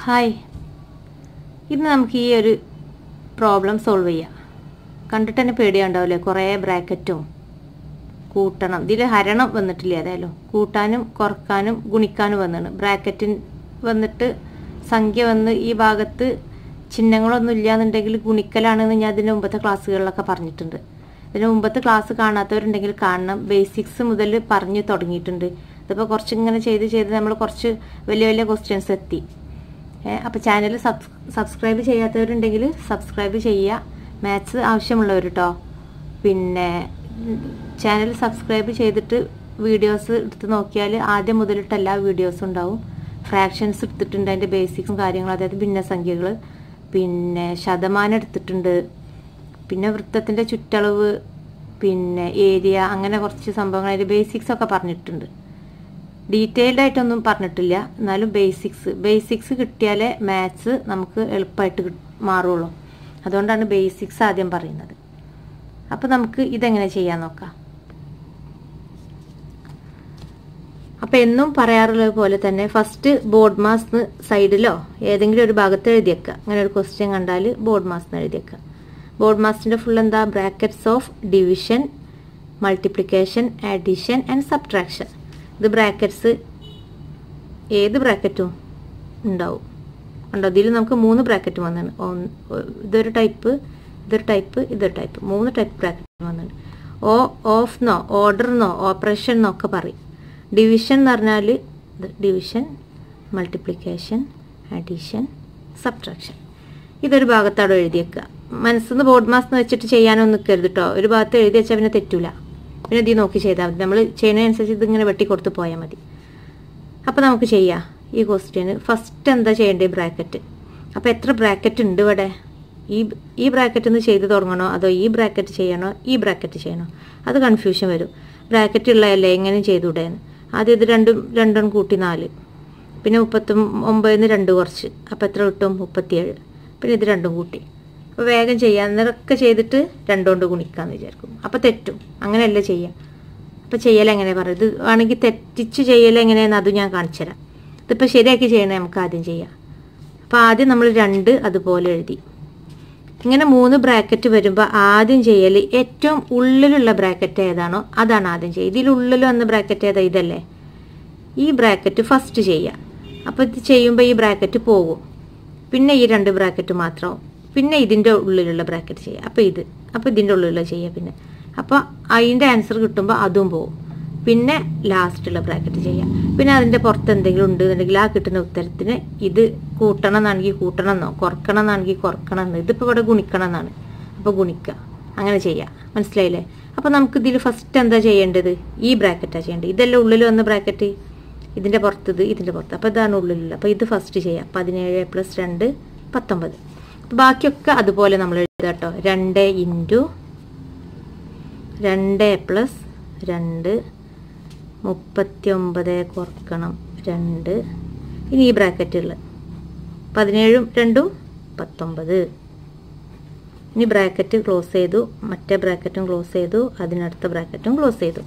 hi ഇന്ന് നമുക്ക് ഈ ഒരു പ്രോബ്ലം സോൾവ് ചെയ്യാം കണ്ടിട്ട് തന്നെ പേടിയുണ്ടാവില്ലേ കുറേ ബ്രാക്കറ്റും കൂട്ടണം ഇതിൽ ഹരണം വന്നിട്ടില്ല ഏതായാലും കൂട്ടാനും കുറക്കാനും ഗുണിക്കാനും വന്നാണ് ബ്രാക്കറ്റിൻ വന്നിട്ട് സംഖ്യ വന്ന് ഈ ഭാഗത്ത് ചിഹ്നങ്ങളൊന്നും ഇല്ലാന്നുണ്ടെങ്കിൽ ഗുണിക്കലാണെന്ന് ഞാൻ അതിന് മുമ്പത്തെ ക്ലാസ്സുകളിലൊക്കെ പറഞ്ഞിട്ടുണ്ട് ഇതിന് മുമ്പത്തെ ക്ലാസ് കാണാത്തവരുണ്ടെങ്കിൽ കാണണം ബേസിക്സ് മുതൽ പറഞ്ഞു തുടങ്ങിയിട്ടുണ്ട് ഇതിപ്പോൾ കുറച്ച് ഇങ്ങനെ ചെയ്ത് ചെയ്ത് നമ്മൾ കുറച്ച് വലിയ വലിയ ക്വസ്റ്റ്യൻസ് എത്തി അപ്പോൾ ചാനൽ സബ്സ് സബ്സ്ക്രൈബ് ചെയ്യാത്തവരുണ്ടെങ്കിൽ സബ്സ്ക്രൈബ് ചെയ്യുക മാത്സ് ആവശ്യമുള്ളവർ കേട്ടോ പിന്നെ ചാനൽ സബ്സ്ക്രൈബ് ചെയ്തിട്ട് വീഡിയോസ് എടുത്ത് നോക്കിയാൽ ആദ്യം മുതലിട്ട് എല്ലാ വീഡിയോസും ഉണ്ടാവും ഫ്രാക്ഷൻസ് എടുത്തിട്ടുണ്ട് അതിൻ്റെ ബേസിക്സും കാര്യങ്ങളും അതായത് ഭിന്നസംഖ്യകൾ പിന്നെ ശതമാനം എടുത്തിട്ടുണ്ട് പിന്നെ വൃത്തത്തിൻ്റെ ചുറ്റളവ് പിന്നെ ഏരിയ അങ്ങനെ കുറച്ച് സംഭവങ്ങൾ അതിൻ്റെ ബേസിക്സ് ഒക്കെ പറഞ്ഞിട്ടുണ്ട് ഡീറ്റെയിൽഡ് ആയിട്ടൊന്നും പറഞ്ഞിട്ടില്ല എന്നാലും ബേസിക്സ് ബേസിക്സ് കിട്ടിയാലേ മാത്സ് നമുക്ക് എളുപ്പമായിട്ട് കിട്ട് മാറുള്ളൂ അതുകൊണ്ടാണ് ബേസിക്സ് ആദ്യം പറയുന്നത് അപ്പോൾ നമുക്ക് ഇതെങ്ങനെ ചെയ്യാൻ നോക്കാം അപ്പോൾ എന്നും പറയാറുള്ളത് പോലെ തന്നെ ഫസ്റ്റ് ബോർഡ് മാസ് സൈഡിലോ ഏതെങ്കിലും ഒരു ഭാഗത്ത് എഴുതിയേക്കുക അങ്ങനെ ഒരു ക്വസ്റ്റ്യൻ കണ്ടാൽ ബോർഡ് മാസ് എഴുതിയേക്കുക ബോർഡ് മാസിൻ്റെ ഫുൾ എന്താ brackets of division multiplication addition and subtraction ഇത് ബ്രാക്കറ്റ്സ് ഏത് ബ്രാക്കറ്റും ഉണ്ടാവും ഉണ്ടോ ഇതിൽ നമുക്ക് മൂന്ന് ബ്രാക്കറ്റ് വന്നാണ് ഇതൊരു ടൈപ്പ് ഇതൊരു ടൈപ്പ് ഇതൊരു ടൈപ്പ് മൂന്ന് ടൈപ്പ് ബ്രാക്കറ്റ് വന്നിട്ടുണ്ട് oh of no order no operation എന്നൊക്കെ പറയും ഡിവിഷൻ എന്ന് പറഞ്ഞാൽ ഡിവിഷൻ മൾട്ടിപ്ലിക്കേഷൻ അഡീഷൻ സബ്ട്രാക്ഷൻ ഇതൊരു ഭാഗത്തവിടെ എഴുതിയേക്കുക മനസ്സിന്ന് ബോർഡ് മാസ് എന്ന് വെച്ചിട്ട് ചെയ്യാനൊന്നും നിൽക്കരുത് കേട്ടോ ഒരു ഭാഗത്ത് എഴുതി വെച്ചാൽ പിന്നെ തെറ്റൂല പിന്നെ ഇതിൽ നോക്കി ചെയ്താൽ മതി നമ്മൾ ചെയ്യുന്നതനുസരിച്ച് ഇതിങ്ങനെ വെട്ടി കൊടുത്ത് പോയാൽ മതി അപ്പോൾ നമുക്ക് ചെയ്യാം ഈ ക്വസ്റ്റ്യന് ഫസ്റ്റ് എന്താ ചെയ്യേണ്ടത് ബ്രാക്കറ്റ് അപ്പോൾ എത്ര ബ്രാക്കറ്റ് ഉണ്ട് ഇവിടെ ഈ ഈ ബ്രാക്കറ്റ് നിന്ന് ചെയ്ത് തുടങ്ങണോ അതോ ഈ ബ്രാക്കറ്റ് ചെയ്യണോ ഈ ബ്രാക്കറ്റ് ചെയ്യണോ അത് കൺഫ്യൂഷൻ വരും ബ്രാക്കറ്റ് ഉള്ളതല്ലേ എങ്ങനെ ചെയ്തുകൂടെയെന്ന് ആദ്യം ഇത് രണ്ടും രണ്ടും കൂട്ടി നാല് പിന്നെ മുപ്പത്തി ഒമ്പതിന് രണ്ട് കുറച്ച് അപ്പോൾ എത്ര കിട്ടും മുപ്പത്തിയേഴ് പിന്നെ ഇത് രണ്ടും കൂട്ടി അപ്പോൾ വേഗം ചെയ്യാം അന്നേരമൊക്കെ ചെയ്തിട്ട് രണ്ടുകൊണ്ട് ഗുണിക്കാമെന്ന് വിചാരിക്കും അപ്പോൾ തെറ്റും അങ്ങനെയല്ല ചെയ്യാം അപ്പോൾ ചെയ്യൽ എങ്ങനെ പറയും ഇത് ആണെങ്കിൽ തെറ്റിച്ച് ചെയ്യൽ എങ്ങനെയെന്ന് അതും ഞാൻ കാണിച്ചു തരാം ഇതിപ്പോൾ ശരിയാക്കി ചെയ്യണേ നമുക്ക് ആദ്യം ചെയ്യാം അപ്പോൾ ആദ്യം നമ്മൾ രണ്ട് അതുപോലെ എഴുതി ഇങ്ങനെ മൂന്ന് ബ്രാക്കറ്റ് വരുമ്പോൾ ആദ്യം ചെയ്യൽ ഏറ്റവും ഉള്ളിലുള്ള ബ്രാക്കറ്റ് ഏതാണോ അതാണ് ആദ്യം ചെയ്യുക ഇതിലുള്ളിൽ വന്ന ബ്രാക്കറ്റ് ഏതാ ഇതല്ലേ ഈ ബ്രാക്കറ്റ് ഫസ്റ്റ് ചെയ്യുക അപ്പോൾ ഇത് ചെയ്യുമ്പോൾ ഈ ബ്രാക്കറ്റ് പോകും പിന്നെ ഈ രണ്ട് ബ്രാക്കറ്റ് മാത്രമാവും പിന്നെ ഇതിൻ്റെ ഉള്ളിലുള്ള ബ്രാക്കറ്റ് ചെയ്യുക അപ്പോൾ ഇത് അപ്പോൾ ഇതിൻ്റെ ഉള്ളിലുള്ള ചെയ്യുക പിന്നെ അപ്പോൾ അതിൻ്റെ ആൻസർ കിട്ടുമ്പോൾ അതും പോകും പിന്നെ ലാസ്റ്റുള്ള ബ്രാക്കറ്റ് ചെയ്യാം പിന്നെ അതിൻ്റെ പുറത്ത് എന്തെങ്കിലും ഉണ്ട് എന്നുണ്ടെങ്കിൽ ആ കിട്ടുന്ന ഉത്തരത്തിന് ഇത് കൂട്ടണം എന്നാണെങ്കിൽ കൂട്ടണം എന്നോ കുറക്കണം എന്നാണെങ്കിൽ കുറക്കണം എന്നോ ഇതിപ്പോൾ ഇവിടെ ഗുണിക്കണം എന്നാണ് അപ്പോൾ ഗുണിക്കുക അങ്ങനെ ചെയ്യാം മനസ്സിലായില്ലേ അപ്പോൾ നമുക്ക് ഇതിൽ ഫസ്റ്റ് എന്താ ചെയ്യേണ്ടത് ഈ ബ്രാക്കറ്റാണ് ചെയ്യേണ്ടത് ഇതെല്ലാം ഉള്ളിൽ വന്ന ബ്രാക്കറ്റ് ഇതിൻ്റെ പുറത്തത് ഇതിൻ്റെ പുറത്ത് അപ്പോൾ ഇതാണ് ഉള്ളിലുള്ള അപ്പോൾ ഇത് ഫസ്റ്റ് ചെയ്യാം പതിനേഴ് പ്ലസ് രണ്ട് പത്തൊമ്പത് അപ്പോൾ ബാക്കിയൊക്കെ അതുപോലെ നമ്മൾ എഴുതുക കേട്ടോ രണ്ട് ഇൻറ്റു രണ്ട് പ്ലസ് രണ്ട് മുപ്പത്തി ഒമ്പത് കുറക്കണം രണ്ട് ഇനി ഈ ബ്രാക്കറ്റുകൾ പതിനേഴും രണ്ടും പത്തൊമ്പത് ഇനി ബ്രാക്കറ്റ് ക്ലോസ് ചെയ്തു മറ്റേ ബ്രാക്കറ്റും ക്ലോസ് ചെയ്തു അതിനടുത്ത ബ്രാക്കറ്റും ക്ലോസ് ചെയ്തു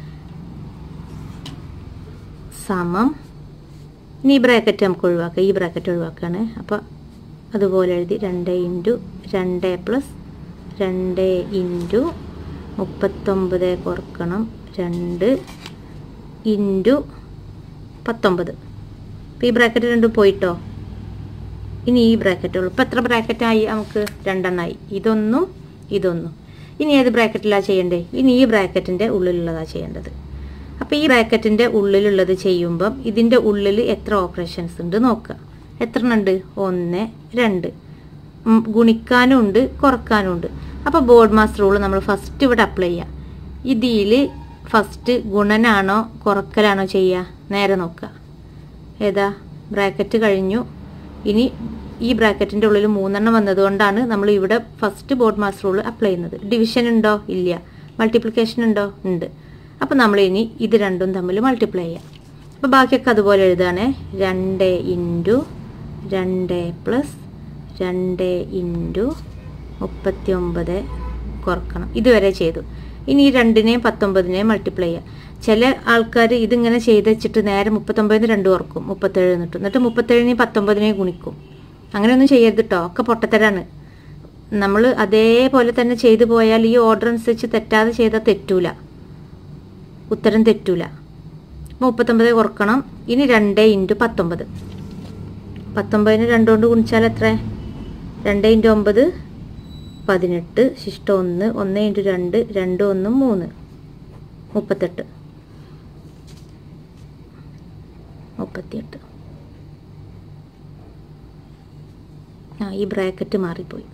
സമം ഇനി ഈ ബ്രാക്കറ്റ് നമുക്ക് ഒഴിവാക്കാം ഈ ബ്രാക്കറ്റ് ഒഴിവാക്കുകയാണ് അപ്പോൾ അതുപോലെ എഴുതി രണ്ട് ഇൻറ്റു രണ്ട് പ്ലസ് രണ്ട് ഇൻറ്റു മുപ്പത്തൊമ്പത് കുറക്കണം രണ്ട് ഇൻറ്റു പത്തൊമ്പത് അപ്പോൾ ഈ ബ്രാക്കറ്റ് രണ്ടും പോയിട്ടോ ഇനി ഈ ബ്രാക്കറ്റ് ഉള്ളൂ ഇപ്പോൾ എത്ര ബ്രാക്കറ്റായി നമുക്ക് രണ്ടെണ്ണമായി ഇതൊന്നും ഇതൊന്നും ഇനി ഏത് ബ്രാക്കറ്റിലാണ് ചെയ്യേണ്ടത് ഇനി ഈ ബ്രാക്കറ്റിൻ്റെ ഉള്ളിലുള്ളതാണ് ചെയ്യേണ്ടത് അപ്പോൾ ഈ ബ്രാക്കറ്റിൻ്റെ ഉള്ളിലുള്ളത് ചെയ്യുമ്പം ഇതിൻ്റെ ഉള്ളിൽ എത്ര ഓപ്പറേഷൻസ് ഉണ്ട് നോക്കുക എത്ര ഉണ്ട് ഒന്ന് രണ്ട് ഗുണിക്കാനും ഉണ്ട് കുറക്കാനും ഉണ്ട് അപ്പോൾ ബോർഡ് മാസ് റൂൾ നമ്മൾ ഫസ്റ്റ് ഇവിടെ അപ്ലൈ ചെയ്യുക ഇതിൽ ഫസ്റ്റ് ഗുണനാണോ കുറക്കലാണോ ചെയ്യുക നേരെ നോക്കുക ഏതാ ബ്രാക്കറ്റ് കഴിഞ്ഞു ഇനി ഈ ബ്രാക്കറ്റിൻ്റെ ഉള്ളിൽ മൂന്നെണ്ണം വന്നതുകൊണ്ടാണ് നമ്മൾ ഇവിടെ first BODMAS rule apply ചെയ്യുന്നത് ഡിവിഷൻ ഉണ്ടോ ഇല്ല മൾട്ടിപ്ലിക്കേഷൻ ഉണ്ടോ ഉണ്ട് അപ്പോൾ നമ്മൾ ഇനി ഇത് രണ്ടും തമ്മിൽ മൾട്ടിപ്ലൈ ചെയ്യാം അപ്പോൾ ബാക്കിയൊക്കെ അതുപോലെ എഴുതുകയാണേ രണ്ട് ഇൻറ്റു രണ്ട് പ്ലസ് രണ്ട് ഇൻറ്റു മുപ്പത്തി ഒമ്പത് കുറക്കണം ഇതുവരെ ചെയ്തു ഇനി ഈ രണ്ടിനെയും പത്തൊമ്പതിനെയും മൾട്ടിപ്ലൈ ചെയ്യുക ചില ആൾക്കാർ ഇതിങ്ങനെ ചെയ്ത് വെച്ചിട്ട് നേരെ മുപ്പത്തൊമ്പതിന് രണ്ട് ഓർക്കും മുപ്പത്തേഴ് എന്നിട്ട് എന്നിട്ട് മുപ്പത്തേഴിനെയും പത്തൊമ്പതിനെയും ഗുണിക്കും അങ്ങനെയൊന്നും ചെയ്യരുത് കേട്ടോ ഒക്കെ പൊട്ടത്തരാണ് നമ്മൾ അതേപോലെ തന്നെ ചെയ്തു പോയാൽ ഈ ഓർഡർ അനുസരിച്ച് തെറ്റാതെ ചെയ്താൽ തെറ്റൂല ഉത്തരം തെറ്റൂല മുപ്പത്തൊമ്പത് കുറക്കണം ഇനി രണ്ട് ഇൻറ്റു പത്തൊമ്പത് പത്തൊമ്പതിന് രണ്ട് കൊണ്ട് ഗുണിച്ചാൽ എത്ര രണ്ട് ഇൻറ്റു ഒമ്പത് പതിനെട്ട് ശിഷ്ട ഒന്ന് ഒന്ന് ഇൻറ്റു രണ്ട് രണ്ട് ഒന്നും മൂന്ന് മുപ്പത്തെട്ട് മുപ്പത്തിയെട്ട് ആ ഈ ബ്രാക്കറ്റ് മാറിപ്പോയി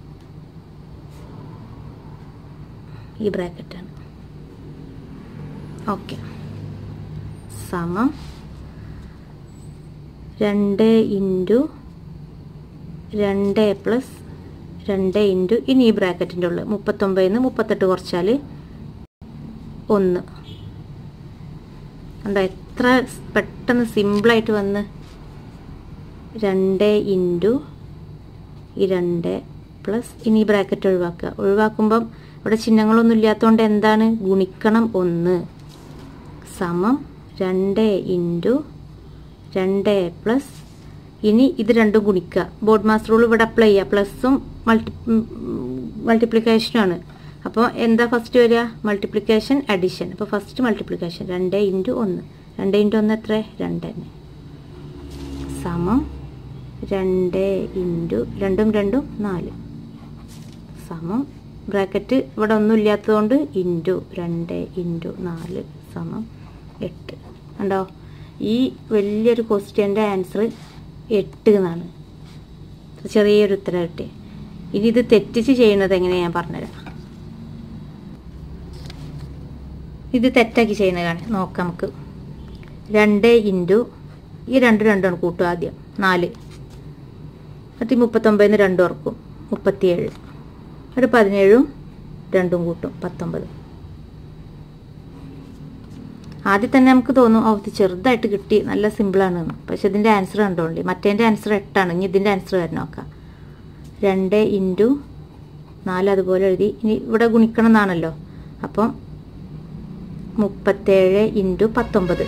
ഈ ബ്രാക്കറ്റാണ് ഓക്കെ സമം രണ്ട് ഇൻറ്റു രണ്ട് പ്ലസ് രണ്ട് ഇൻറ്റു ഇനി ഈ ബ്രാക്കറ്റിൻ്റെ ഉള്ളിൽ മുപ്പത്തൊമ്പതിൽ നിന്ന് മുപ്പത്തെട്ട് കുറച്ചാൽ ഒന്ന് കണ്ടോ എത്ര പെട്ടെന്ന് സിമ്പിളായിട്ട് വന്ന് രണ്ട് ഇൻറ്റു ഈ രണ്ട് പ്ലസ് ഇനി ഈ ബ്രാക്കറ്റ് ഒഴിവാക്കുക ഒഴിവാക്കുമ്പം ഇവിടെ ചിഹ്നങ്ങളൊന്നും ഇല്ലാത്തതുകൊണ്ട് എന്താണ് ഗുണിക്കണം ഒന്ന് സമം രണ്ട് ഇൻറ്റു രണ്ട് പ്ലസ് ഇനി ഇത് രണ്ടും ഗുണിക്കുക ബോർഡ് മാസ്റ്റർ റൂൾ ഇവിടെ അപ്ലൈ ചെയ്യുക പ്ലസും മൾട്ടി മൾട്ടിപ്ലിക്കേഷനുമാണ് അപ്പോൾ എന്താ ഫസ്റ്റ് വരിക മൾട്ടിപ്ലിക്കേഷൻ അഡിഷൻ അപ്പോൾ ഫസ്റ്റ് മൾട്ടിപ്ലിക്കേഷൻ രണ്ട് ഇൻറ്റു ഒന്ന് രണ്ട് ഇൻറ്റു ഒന്ന് എത്ര രണ്ട് തന്നെ സമം രണ്ട് ഇൻറ്റു രണ്ടും രണ്ടും നാല് സമം ബ്രാക്കറ്റ് ഇവിടെ ഒന്നും ഇല്ലാത്തതുകൊണ്ട് ഇൻറ്റു രണ്ട് ഇൻറ്റു നാല് സമം എട്ട് കണ്ടോ ഈ വലിയൊരു ക്വസ്റ്റ്യൻ്റെ ആൻസർ എട്ട് എന്നാണ് ചെറിയൊരു ഉത്തരം കിട്ടി ഇനി ഇത് തെറ്റിച്ച് ചെയ്യുന്നത് എങ്ങനെയാണ് ഞാൻ പറഞ്ഞുതരാം ഇത് തെറ്റാക്കി ചെയ്യുന്നതാണ് നോക്കാം നമുക്ക് രണ്ട് ഇൻറ്റു ഈ രണ്ട് രണ്ടാണ് കൂട്ടുക ആദ്യം നാല് എന്നിട്ട് ഈ മുപ്പത്തൊമ്പതിന് രണ്ട് ഓർക്കും മുപ്പത്തിയേഴ് ഒരു പതിനേഴും രണ്ടും കൂട്ടും പത്തൊമ്പത് ആദ്യം തന്നെ നമുക്ക് തോന്നും ഓ ഇത് ചെറുതായിട്ട് കിട്ടി നല്ല സിമ്പിളാണ് പക്ഷെ ഇതിൻ്റെ ആൻസർ കണ്ടോളി മറ്റേൻ്റെ ആൻസർ എട്ടാണ് ഇനി ഇതിൻ്റെ ആൻസർ വരെ നോക്കാം രണ്ട് ഇൻറ്റു നാല് അതുപോലെ എഴുതി ഇനി ഇവിടെ ഗുണിക്കണം എന്നാണല്ലോ അപ്പം മുപ്പത്തേഴ് ഇൻറ്റു പത്തൊമ്പത്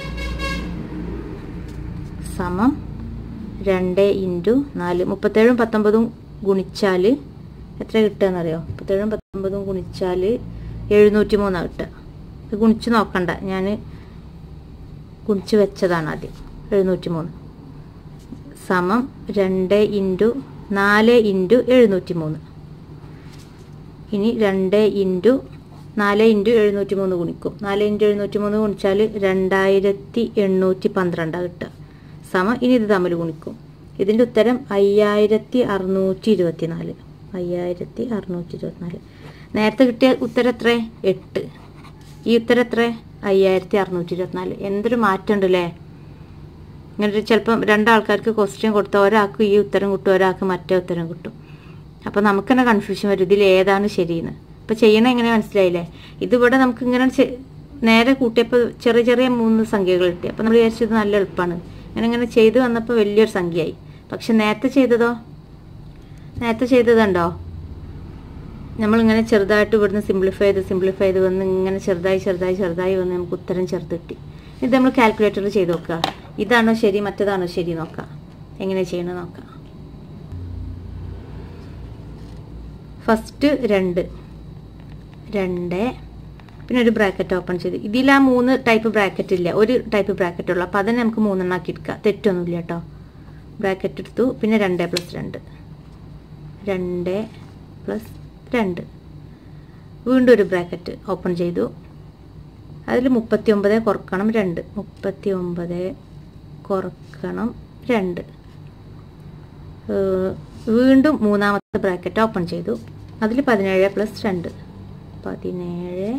സമം രണ്ട് ഇൻറ്റു നാല് മുപ്പത്തേഴും പത്തൊമ്പതും ഗുണിച്ചാൽ എത്ര കിട്ടുകയെന്നറിയോ മുപ്പത്തേഴും പത്തൊമ്പതും ഗുണിച്ചാൽ എഴുന്നൂറ്റി മൂന്നാണ് കിട്ടുക ഇത് ഗുണിച്ച് നോക്കണ്ട ഞാൻ ഗുണിച്ച് വെച്ചതാണ് ആദ്യം എഴുന്നൂറ്റി മൂന്ന് സമം രണ്ട് ഇൻറ്റു നാല് ഇൻറ്റു എഴുന്നൂറ്റി മൂന്ന് ഇനി രണ്ട് ഇൻറ്റു നാല് ഇൻറ്റു എഴുന്നൂറ്റി മൂന്ന് ഗുണിക്കും നാല് ഇൻറ്റു എഴുന്നൂറ്റി മൂന്ന് ഗുണിച്ചാൽ രണ്ടായിരത്തി എണ്ണൂറ്റി പന്ത്രണ്ടാണ് കിട്ടുക സമം ഇനി ഇത് തമ്മിൽ ഗുണിക്കും ഇതിൻ്റെ ഉത്തരം അയ്യായിരത്തി അറുന്നൂറ്റി ഇരുപത്തി നാല് അയ്യായിരത്തി അറുന്നൂറ്റി ഇരുപത്തിനാല് നേരത്തെ കിട്ടിയ ഉത്തരം എത്ര എട്ട് ഈ ഉത്തരം എത്ര അയ്യായിരത്തി അറുന്നൂറ്റി ഇരുപത്തിനാല് എന്തൊരു മാറ്റം ഉണ്ടല്ലേ ഇങ്ങനെ ചിലപ്പം രണ്ടാൾക്കാർക്ക് ക്വസ്റ്റ്യൻ കൊടുത്ത ഒരാൾക്ക് ഈ ഉത്തരം കിട്ടും ഒരാൾക്ക് മറ്റേ ഉത്തരം കിട്ടും അപ്പോൾ നമുക്ക് തന്നെ കൺഫ്യൂഷൻ വരും ഇതിൽ ഏതാണ് ശരിയെന്ന് ഇപ്പോൾ ചെയ്യണ എങ്ങനെ മനസ്സിലായില്ലേ ഇതിവിടെ നമുക്ക് ഇങ്ങനെ ചെ- നേരെ കൂട്ടിയപ്പോൾ ചെറിയ ചെറിയ മൂന്ന് സംഖ്യകൾ കിട്ടി അപ്പോൾ നമ്മൾ വിചാരിച്ചത് നല്ല എളുപ്പമാണ് ഇങ്ങനെ ഇങ്ങനെ ചെയ്ത് വന്നപ്പോൾ വലിയൊരു സംഖ്യയായി പക്ഷെ നേരത്തെ ചെയ്തതോ നേരത്തെ ചെയ്തതുണ്ടോ നമ്മളിങ്ങനെ ചെറുതായിട്ട് ഇവിടുന്ന് സിംപ്ലിഫൈ ചെയ്ത് സിംപ്ലിഫൈ ചെയ്ത് വന്ന് ഇങ്ങനെ ചെറുതായി ചെറുതായി ചെറുതായി വന്ന് നമുക്ക് ഉത്തരം ചെറുത് കിട്ടി ഇത് നമ്മൾ കാൽക്കുലേറ്ററിൽ ചെയ്ത് നോക്കുക ഇതാണോ ശരി മറ്റേതാണോ ശരി നോക്കാം എങ്ങനെ ചെയ്യണം നോക്കാം ഫസ്റ്റ് രണ്ട് രണ്ട് പിന്നെ ഒരു ബ്രാക്കറ്റ് ഓപ്പൺ ചെയ്ത് ഇതിൽ ആ മൂന്ന് ടൈപ്പ് ബ്രാക്കറ്റ് ഇല്ല ഒരു ടൈപ്പ് ബ്രാക്കറ്റ് ഉള്ളൂ അപ്പോൾ അതിനെ നമുക്ക് മൂന്നെണ്ണം ആക്കി എടുക്കാം തെറ്റൊന്നുമില്ല കേട്ടോ ബ്രാക്കറ്റ് എടുത്തു പിന്നെ രണ്ട് പ്ലസ് രണ്ട് രണ്ട് പ്ലസ് രണ്ട് വീണ്ടും ഒരു ബ്രാക്കറ്റ് ഓപ്പൺ ചെയ്തു അതിൽ മുപ്പത്തി ഒമ്പത് കുറക്കണം രണ്ട് മുപ്പത്തി ഒമ്പത് കുറക്കണം രണ്ട് ഏഹ് വീണ്ടും മൂന്നാമത്തെ ബ്രാക്കറ്റ് ഓപ്പൺ ചെയ്തു അതിൽ പതിനേഴ് പ്ലസ് രണ്ട് പതിനേഴ്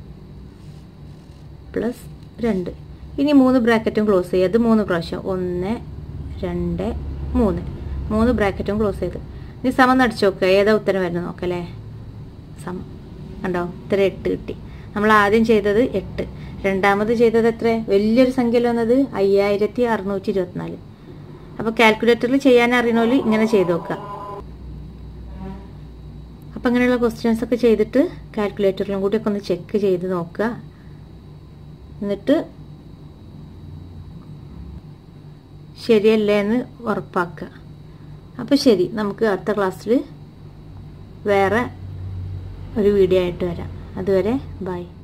പ്ലസ് രണ്ട് ഇനി മൂന്ന് ബ്രാക്കറ്റും ക്ലോസ് ചെയ്യുക അത് മൂന്ന് പ്രാവശ്യം ഒന്ന് രണ്ട് മൂന്ന് മൂന്ന് ബ്രാക്കറ്റും ക്ലോസ് ചെയ്ത് ഇനി സമം അടിച്ചു നോക്കുക ഏതാ ഉത്തരം വരുന്നത് നോക്കല്ലേ സമം കണ്ടോ ഇത്ര എട്ട് കിട്ടി നമ്മൾ ആദ്യം ചെയ്തത് എട്ട് രണ്ടാമത് ചെയ്തത് എത്ര വലിയൊരു സംഖ്യയിൽ വന്നത് അയ്യായിരത്തി അറുന്നൂറ്റി ഇരുപത്തിനാല് അപ്പോൾ കാൽക്കുലേറ്ററിൽ ചെയ്യാൻ അറിയണോല് ഇങ്ങനെ ചെയ്ത് നോക്കുക അപ്പം അങ്ങനെയുള്ള ക്വസ്റ്റ്യൻസ് ഒക്കെ ചെയ്തിട്ട് കാൽക്കുലേറ്ററിലും കൂടി ഒക്കെ ഒന്ന് ചെക്ക് ചെയ്ത് നോക്കുക എന്നിട്ട് ശരിയല്ലേ എന്ന് ഉറപ്പാക്കുക അപ്പോൾ ശരി നമുക്ക് അടുത്ത ക്ലാസ്സിൽ വേറെ ഒരു വീഡിയോ ആയിട്ട് വരാം അതുവരെ ബൈ